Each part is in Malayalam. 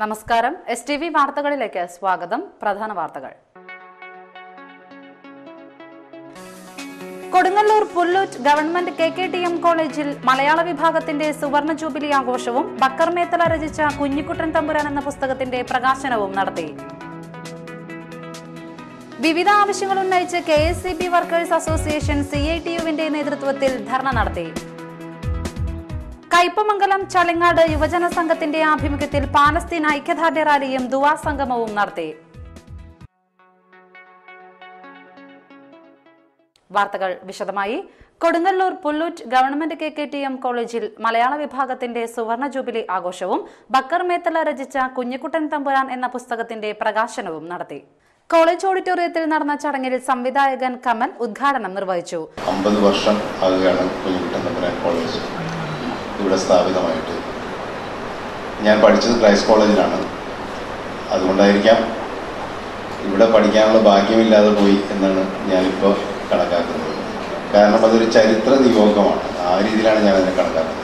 നമസ്കാരം എസ് ടി വി വാർത്തകളിലേക്ക് സ്വാഗതം പ്രധാന വാർത്തകൾ Kodungallur Pullut government K K T M കോളേജിൽ മലയാള വിഭാഗത്തിന്റെ സുവർണ ജൂബിലി ആഘോഷവും ബക്കർ മേത്തല രചിച്ച കുഞ്ഞിക്കുട്ടൻ തമ്പുരാൻ എന്ന പുസ്തകത്തിന്റെ പ്രകാശനവും നടത്തി വിവിധ ആവശ്യങ്ങൾ ഉന്നയിച്ച് K S C B workers association C I T യുവിന്റെ നേതൃത്വത്തിൽ ധർണ നടത്തി കയ്പമംഗലം ചളിങ്ങാട് യുവജന സംഘത്തിന്റെ ആഭിമുഖ്യത്തിൽ പാലസ്തീൻ ഐക്യദാർഢ്യ റാലിയും ദുവാ സംഗമവും നടത്തി വാർത്തകൾ വിശദമായി Kodungallur Pullut government K K T M കോളേജിൽ മലയാള വിഭാഗത്തിന്റെ സുവർണ ജൂബിലി ആഘോഷവും ബക്കർ മേത്തല രചിച്ച കുഞ്ഞിക്കുട്ടൻ തമ്പുരാൻ എന്ന പുസ്തകത്തിന്റെ പ്രകാശനവും നടത്തി കോളേജ് ഓഡിറ്റോറിയത്തിൽ നടന്ന ചടങ്ങിൽ സംവിധായകൻ കമൽ ഉദ്ഘാടനം നിർവഹിച്ചു അമ്പത് വർഷം ആകുകയാണ് കുഞ്ഞുകുട്ടൻ തമ്പുരാൻ കോളേജ് ഇവിടെ സ്ഥാപിതമായിട്ട് ഞാൻ പഠിച്ചത് ക്രൈസ്റ്റ് കോളേജിലാണ് അതുകൊണ്ടായിരിക്കാം ഇവിടെ പഠിക്കാനുള്ള ഭാഗ്യമില്ലാതെ പോയി എന്നാണ് ഞാനിപ്പോൾ കണക്കാക്കുന്നത് കാരണം അതൊരു ചരിത്ര നിയോഗമാണ് ആ രീതിയിലാണ് ഞാൻ അതിനെ കണക്കാക്കുന്നത്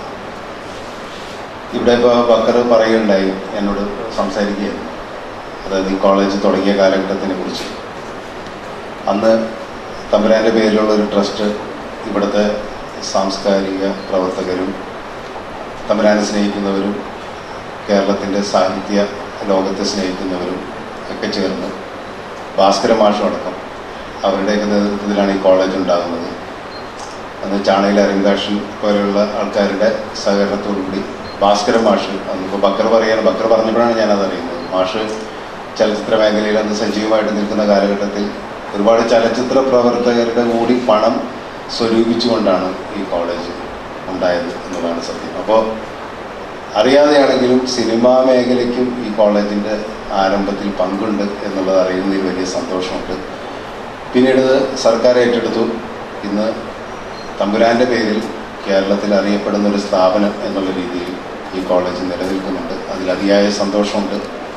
ഇവിടെ ഇപ്പോൾ ബക്കർ പറയുകയുണ്ടായി എന്നോട് സംസാരിക്കുകയായിരുന്നു അതായത് ഈ കോളേജ് തുടങ്ങിയ കാലഘട്ടത്തിനെ കുറിച്ച് അന്ന് തമ്പുരാൻ്റെ പേരിലുള്ള ഒരു ട്രസ്റ്റ് ഇവിടുത്തെ സാംസ്കാരിക പ്രവർത്തകരും തമ്പുരാനെ സ്നേഹിക്കുന്നവരും കേരളത്തിൻ്റെ സാഹിത്യ ലോകത്തെ സ്നേഹിക്കുന്നവരും ഒക്കെ ചേർന്ന് ഭാസ്കര മാഷും അടക്കം അവരുടെയൊക്കെ നേതൃത്വത്തിലാണ് ഈ കോളേജ് ഉണ്ടാകുന്നത് അന്ന് ചാണയിൽ അരവിന്ദാക്ഷൻ പോലെയുള്ള ആൾക്കാരുടെ സഹകരണത്തോടു കൂടി ഭാസ്കര മാഷ് അന്നിപ്പോൾ ബക്കർ പറയാണ് ബക്കർ പറഞ്ഞപ്പോഴാണ് ഞാനത് അറിയുന്നത് മാഷ് ചലച്ചിത്ര മേഖലയിൽ അന്ന് സജീവമായിട്ട് നിൽക്കുന്ന കാലഘട്ടത്തിൽ ഒരുപാട് ചലച്ചിത്ര പ്രവർത്തകരുടെ കൂടി പണം സ്വരൂപിച്ചുകൊണ്ടാണ് ഈ കോളേജ് ഉണ്ടായത് എന്നുള്ളതാണ് സത്യം അപ്പോൾ അറിയാതെയാണെങ്കിലും സിനിമാ മേഖലയ്ക്കും ഈ കോളേജിൻ്റെ ആരംഭത്തിൽ പങ്കുണ്ട് എന്നുള്ളത് അറിയുന്നതിൽ വലിയ സന്തോഷമുണ്ട് പിന്നീട് ഇത് സർക്കാർ ഏറ്റെടുത്തു ഇന്ന് തമ്പുരാൻ്റെ പേരിൽ കേരളത്തിൽ അറിയപ്പെടുന്ന ഒരു സ്ഥാപനം എന്നുള്ള രീതിയിൽ ഈ കോളേജ് നിലനിൽക്കുന്നുണ്ട് അതിൽ അതിയായ സന്തോഷമുണ്ട്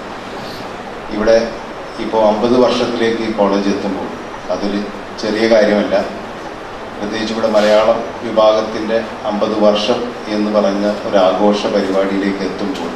ഇവിടെ ഇപ്പോൾ അമ്പത് വർഷത്തിലേക്ക് ഈ കോളേജ് എത്തുമ്പോൾ അതൊരു ചെറിയ കാര്യമല്ല പ്രത്യേകിച്ച് ഇവിടെ മലയാളം വിഭാഗത്തിൻ്റെ അമ്പത് വർഷം എന്ന് പറഞ്ഞ ഒരു ആഘോഷ പരിപാടിയിലേക്ക് എത്തുമ്പോൾ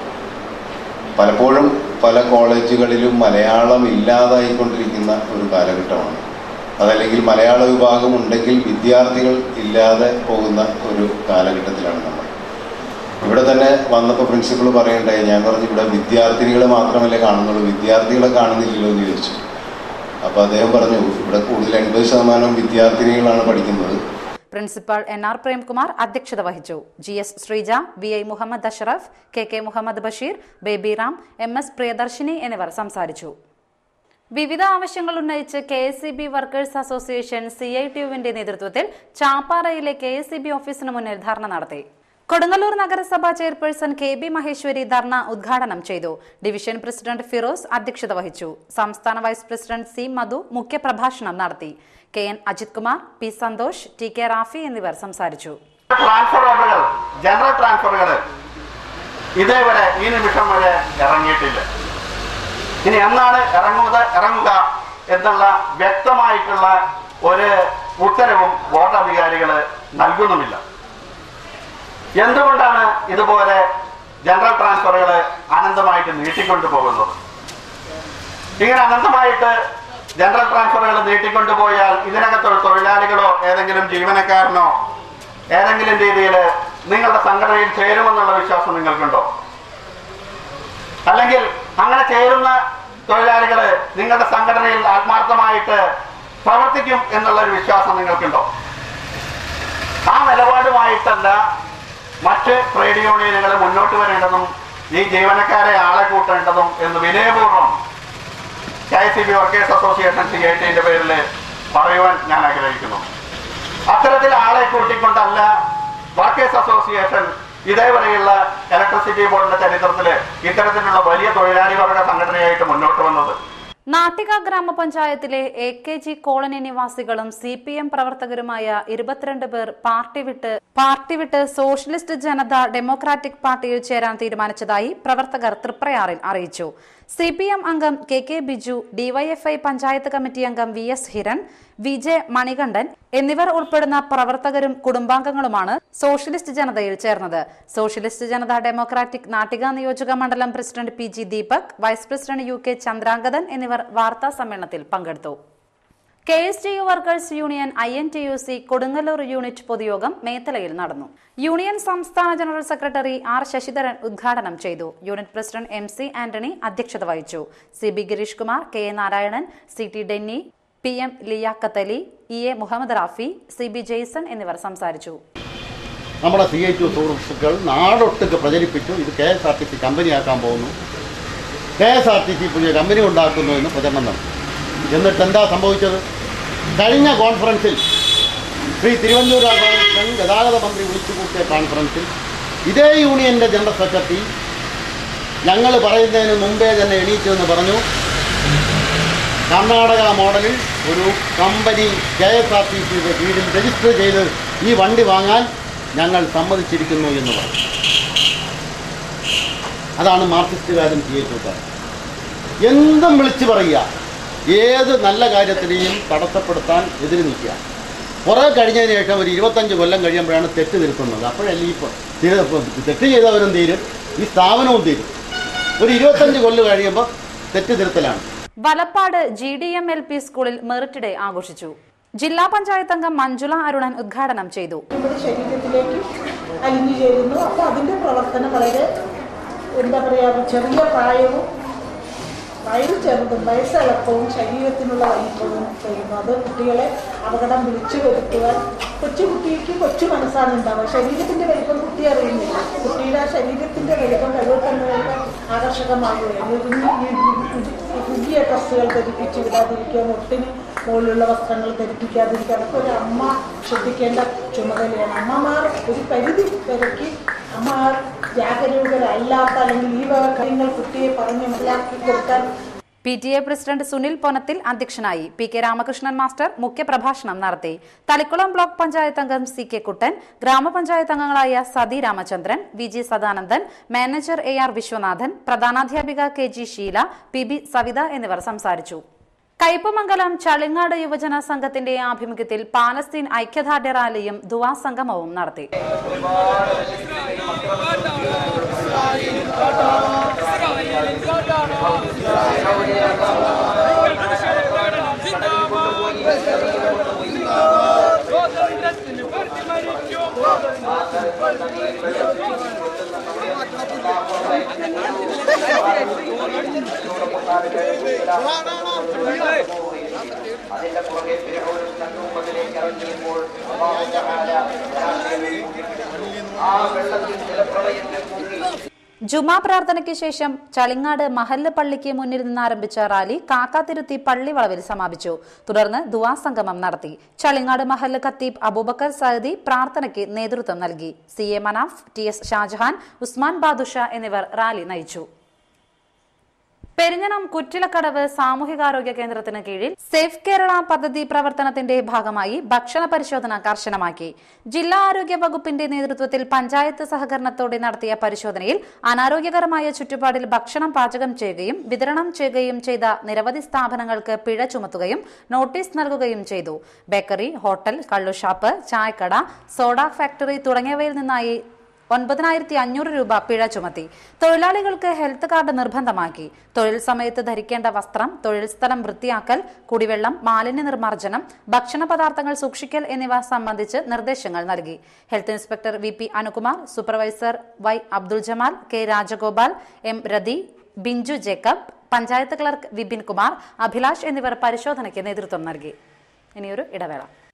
പലപ്പോഴും പല കോളേജുകളിലും മലയാളം ഇല്ലാതായിക്കൊണ്ടിരിക്കുന്ന ഒരു കാലഘട്ടമാണ് അതല്ലെങ്കിൽ മലയാള വിഭാഗം ഉണ്ടെങ്കിൽ വിദ്യാർത്ഥികൾ ഇല്ലാതെ പോകുന്ന ഒരു കാലഘട്ടത്തിലാണ് നമ്മൾ ഇവിടെ തന്നെ വന്നപ്പോൾ പ്രിൻസിപ്പൾ പറയണ്ടായി ഞാൻ പറഞ്ഞു ഇവിടെ വിദ്യാർത്ഥിനികളെ മാത്രമല്ലേ കാണുന്നുള്ളൂ വിദ്യാർത്ഥികളെ കാണുന്നില്ലല്ലോ എന്ന് ചോദിച്ചു അപ്പോൾ അദ്ദേഹം പറഞ്ഞു ഇവിടെ കൂടുതൽ എൺപത് ശതമാനം വിദ്യാർത്ഥിനികളാണ് പഠിക്കുന്നത് പ്രിൻസിപ്പൽ എൻ ആർ പ്രേംകുമാർ അധ്യക്ഷത വഹിച്ചു G S Sreeja V I Muhammad Ashraf K K Muhammad Basheer Baby Ram M S Priyadarshini എന്നിവർ സംസാരിച്ചു വിവിധ ആവശ്യങ്ങൾ ഉന്നയിച്ച് K S C B workers association C I T യുവിന്റെ നേതൃത്വത്തിൽ ചാപ്പാറയിലെ കെ എസ് സി ബി ഓഫീസിന് മുന്നിൽ ധർണ നടത്തി കൊടുങ്ങല്ലൂർ നഗരസഭ chairperson K B Maheshwari dharna ഉദ്ഘാടനം ചെയ്തു ഡിവിഷൻ പ്രസിഡന്റ് ഫിറോസ് അധ്യക്ഷത വഹിച്ചു സംസ്ഥാന വൈസ് പ്രസിഡന്റ് സി മധു മുഖ്യപ്രഭാഷണം നടത്തി K N Ajith Kumar P Santhosh T K Rafi എന്നിവർ സംസാരിച്ചു ട്രാൻസ്ഫർ ഓർഡറുകൾ ജനറൽ ട്രാൻസ്ഫറുകൾ ഇതേവരെ ഈ നിമിഷം വരെ ഇറങ്ങിയിട്ടില്ല ഇനി എന്നാണ് ഇറങ്ങുക ഇറങ്ങുക എന്നുള്ള വ്യക്തമായിട്ടുള്ള ഒരു ഉത്തരവും ബോർഡ് അധികാരികൾ നൽകുന്നുമില്ല എന്തുകൊണ്ടാണ് ഇതുപോലെ ജനറൽ ട്രാൻസ്ഫറുകൾ അനന്തമായിട്ട് നീട്ടിക്കൊണ്ടു പോകുന്നത് ഇങ്ങനെ അനന്തമായിട്ട് ജനറൽ ട്രാൻസ്ഫറുകൾ നീട്ടിക്കൊണ്ടുപോയാൽ ഇതിനകത്തുള്ള തൊഴിലാളികളോ ഏതെങ്കിലും ജീവനക്കാരനോ ഏതെങ്കിലും രീതിയിൽ നിങ്ങളുടെ സംഘടനയിൽ ചേരുമെന്നുള്ള വിശ്വാസം നിങ്ങൾക്കുണ്ടോ അല്ലെങ്കിൽ അങ്ങനെ ചേരുന്ന തൊഴിലാളികൾ നിങ്ങളുടെ സംഘടനയിൽ ആത്മാർത്ഥമായിട്ട് പ്രവർത്തിക്കും എന്നുള്ള ഒരു വിശ്വാസം നിങ്ങൾക്കുണ്ടോ ആ നിലപാടുമായിട്ടല്ല മറ്റ് ട്രേഡ് യൂണിയനുകൾ മുന്നോട്ട് വരേണ്ടതും ഈ ജീവനക്കാരെ ആളെ കൂട്ടേണ്ടതും എന്ന് വിനയപൂർവ്വം K C B workers association C I ടിന്റെ പേരിൽ പറയുവാൻ ഞാൻ ആഗ്രഹിക്കുന്നു അത്തരത്തിൽ ആളെ കൂട്ടിക്കൊണ്ടല്ല വർക്കേഴ്സ് അസോസിയേഷൻ ഇതേവരെയുള്ള ഇലക്ട്രിസിറ്റി ബോർഡിന്റെ ചരിത്രത്തിൽ ഇത്തരത്തിലുള്ള വലിയ തൊഴിലാളി വർഗ സംഘടനയായിട്ട് മുന്നോട്ട് വന്നത് നാട്ടിക ഗ്രാമപഞ്ചായത്തിലെ എ കെ ജി കോളനി നിവാസികളും സി പി എം പ്രവർത്തകരുമായ ഇരുപത്തിരണ്ട് പേർ പാർട്ടി വിട്ട് പാർട്ടി വിട്ട് സോഷ്യലിസ്റ്റ് ജനത ഡെമോക്രാറ്റിക് പാർട്ടിയിൽ ചേരാൻ തീരുമാനിച്ചതായി പ്രവർത്തകർ തൃപ്രയാറിൽ അറിയിച്ചു സി പി എം അംഗം K K Biju DYFI panchayat committee അംഗം V S Hiran V J Manikandan എന്നിവർ ഉൾപ്പെടുന്ന പ്രവർത്തകരും കുടുംബാംഗങ്ങളുമാണ് സോഷ്യലിസ്റ്റ് ജനതയിൽ ചേർന്നത് സോഷ്യലിസ്റ്റ് ജനത ഡെമോക്രാറ്റിക് നാട്ടിക നിയോജക മണ്ഡലം president P G Deepak vice president U K Chandrangathan എന്നിവർ വാർത്താ സമ്മേളനത്തിൽ പങ്കെടുത്തു K S T U workers union I N T U C Kodungallur unit പൊതുയോഗം മേത്തലയിൽ നടന്നു യൂണിയൻ സംസ്ഥാന ജനറൽ സെക്രട്ടറി ആർ ശശിധരൻ ഉദ്ഘാടനം ചെയ്തു unit president M C Antony അധ്യക്ഷത വഹിച്ചു C B Girish Kumar K A Narayanan C T Denny P M Liyaqat Ali E A Muhammad Rafi C B Jaison എന്നിവർ സംസാരിച്ചു നമ്മുടെ സി എച്ച് സുഹൃത്തുക്കൾ നാടൊട്ടുക്ക് പ്രചരിപ്പിച്ചു ഇത് K S R T C കമ്പനിയാക്കാൻ പോകുന്നു K S R T C പുതിയ കമ്പനി ഉണ്ടാക്കുന്നു എന്ന് പ്രചരണം നടത്തി എന്നിട്ട് എന്താ സംഭവിച്ചത് കഴിഞ്ഞ കോൺഫറൻസിൽ ശ്രീ തിരുവഞ്ചൂർ രാധാകൃഷ്ണൻ ഗതാഗത മന്ത്രി വിളിച്ചു കൂട്ടിയ കോൺഫറൻസിൽ ഇതേ യൂണിയൻ്റെ ജനറൽ സെക്രട്ടറി ഞങ്ങൾ പറയുന്നതിന് മുമ്പേ തന്നെ എണീച്ചതെന്ന് പറഞ്ഞു കർണാടക മോഡലിൽ ഒരു company K S R T സിയുടെ കീഴിൽ രജിസ്റ്റർ ചെയ്ത് ഈ വണ്ടി വാങ്ങാൻ ഞങ്ങൾ സമ്മതിച്ചിരിക്കുന്നു എന്ന് പറഞ്ഞു അതാണ് മാർക്സിസ്റ്റുകാരും സി എച്ച് എന്തും വിളിച്ചു പറയുക ഏത് നല്ല കാര്യത്തിനെയും തടസ്സപ്പെടുത്താൻ എതിര് നിൽക്കുക കുറേ കഴിഞ്ഞതിന് ശേഷം ഒരു ഇരുപത്തഞ്ച് കൊല്ലം കഴിയുമ്പോഴാണ് തെറ്റ് തിരുത്തുന്നത് അപ്പോഴല്ലേ ഈ പ- തിര- തെറ്റ് ചെയ്തവരും തീരും ഈ സ്ഥാപനവും തീരും ഒരു ഇരുപത്തഞ്ച് കൊല്ലം കഴിയുമ്പോൾ തെറ്റ് തിരുത്തലാണ് Valappad G D M L P സ്കൂളിൽ മെറിറ്റ് ഡേ ആഘോഷിച്ചു ജില്ലാ പഞ്ചായത്ത് അംഗം മഞ്ജുള അരുണൻ ഉദ്ഘാടനം ചെയ്തു നമ്മുടെ ശരീരത്തിലേക്ക് അലിഞ്ഞു ചേരുന്നു അപ്പോൾ അതിൻ്റെ പ്രവർത്തനം വളരെ എന്താ പറയുക ചെറിയ പ്രായവും വയറ് ചെറുതും വയസ്സെളുപ്പവും ശരീരത്തിനുള്ള വലിപ്പവും ചെയ്യുന്നു അത് കുട്ടികളെ അപകടം വിളിച്ചു വരുത്തുവാൻ കൊച്ചു കുട്ടിക്ക് കൊച്ചു മനസ്സാണ് ഉണ്ടാവുക ശരീരത്തിൻ്റെ വലിപ്പം കുട്ടി അറിയുന്നില്ല കുട്ടിയുടെ ആ ശരീരത്തിൻ്റെ വലിപ്പം കഴിവക്കണ്ണുകൾക്ക് ആകർഷകമാകുകയാണ് പുതിയ ഡ്രസ്സുകൾ ധരിപ്പിച്ച് വിടാതിരിക്കുക മുട്ടിന് മുകളിലുള്ള വസ്ത്രങ്ങൾ ധരിപ്പിക്കാതിരിക്കുക അതൊക്കെ ഒരു അമ്മ ശ്രദ്ധിക്കേണ്ട ചുമതലയാണ് അമ്മമാർ ഒരു പരിധി വരയ്ക്ക് അമ്മമാർ ജാഗരൂകരല്ലാത്ത അല്ലെങ്കിൽ ഈ വക കാര്യങ്ങൾ കുട്ടിയെ പറഞ്ഞ് മനസ്സിലാക്കി കൊടുക്കാൻ P T A president Sunil Ponathil അധ്യക്ഷനായി പി കെ രാമകൃഷ്ണൻ മാസ്റ്റർ മുഖ്യപ്രഭാഷണം നടത്തി തളിക്കുളം ബ്ലോക്ക് പഞ്ചായത്ത് അംഗം സി കെ കുട്ടൻ ഗ്രാമപഞ്ചായത്ത് അംഗങ്ങളായ Sathi Ramachandran V G Sadanandan manager A R Viswanathan പ്രധാനാധ്യാപിക K G Sheela P B Savitha എന്നിവർ സംസാരിച്ചു കയ്പമംഗലം ചളിങ്ങാട് യുവജന സംഘത്തിന്റെ ആഭിമുഖ്യത്തിൽ പാലസ്തീൻ ഐക്യദാർഢ്യ റാലിയും ദുവാ സംഗമവും നടത്തി സ്വാതന്ത്ര്യത്തിന് വേണ്ടി മരിച്ചു അതിന്റെ പുറകെ ഫിറോനും തന്നൂമത്തിലേക്ക് ഇറങ്ങിയപ്പോൾ അല്ലാഹു തആല ആ വെള്ളത്തിൽ ജലപ്രളയത്തിൽ മുങ്ങി ജുമാ പ്രാർത്ഥനയ്ക്ക് ശേഷം ചളിങ്ങാട് മഹല്ല് പള്ളിക്ക് മുന്നിൽ നിന്ന് ആരംഭിച്ച റാലി കാക്കാതിരുത്തി പള്ളി വളവിൽ സമാപിച്ചു തുടർന്ന് ദുവാ സംഗമം നടത്തി ചളിങ്ങാട് മഹല്ല് ഖത്തീബ് അബൂബക്കർ സഹദി പ്രാർത്ഥനയ്ക്ക് നേതൃത്വം നൽകി C A Manaf T S Shajahan Usman Badusha എന്നിവർ റാലി നയിച്ചു പെരിഞ്ഞണം കുറ്റിലക്കടവ് സാമൂഹികാരോഗ്യ കേന്ദ്രത്തിന് കീഴിൽ സേഫ് കേരള പദ്ധതി പ്രവർത്തനത്തിന്റെ ഭാഗമായി ഭക്ഷണ പരിശോധന കർശനമാക്കി ജില്ലാ ആരോഗ്യ വകുപ്പിന്റെ നേതൃത്വത്തിൽ പഞ്ചായത്ത് സഹകരണത്തോടെ നടത്തിയ പരിശോധനയിൽ അനാരോഗ്യകരമായ ചുറ്റുപാടിൽ ഭക്ഷണം പാചകം ചെയ്യുകയും വിതരണം ചെയ്യുകയും ചെയ്ത നിരവധി സ്ഥാപനങ്ങൾക്ക് പിഴ ചുമത്തുകയും നോട്ടീസ് നൽകുകയും ചെയ്തു ബേക്കറി ഹോട്ടൽ കള്ളുഷാപ്പ് ചായക്കട സോഡ ഫാക്ടറി തുടങ്ങിയവയിൽ നിന്നായി ഒൻപതിനായിരത്തി അഞ്ഞൂറ് രൂപ പിഴ ചുമത്തി തൊഴിലാളികൾക്ക് ഹെൽത്ത് കാർഡ് നിർബന്ധമാക്കി തൊഴിൽ സമയത്ത് ധരിക്കേണ്ട വസ്ത്രം തൊഴിൽ സ്ഥലം വൃത്തിയാക്കൽ കുടിവെള്ളം മാലിന്യ നിർമ്മാർജ്ജനം ഭക്ഷണ പദാർത്ഥങ്ങൾ സൂക്ഷിക്കൽ എന്നിവ സംബന്ധിച്ച് നിർദ്ദേശങ്ങൾ നൽകി health inspector V P Anukumar supervisor Y Abdul Jamal K Rajagopal M Rathi Binju Jacob panchayat clerk Vipin Kumar Abhilash എന്നിവർ പരിശോധനയ്ക്ക് നേതൃത്വം നൽകി ഇനിയൊരു ഇടവേള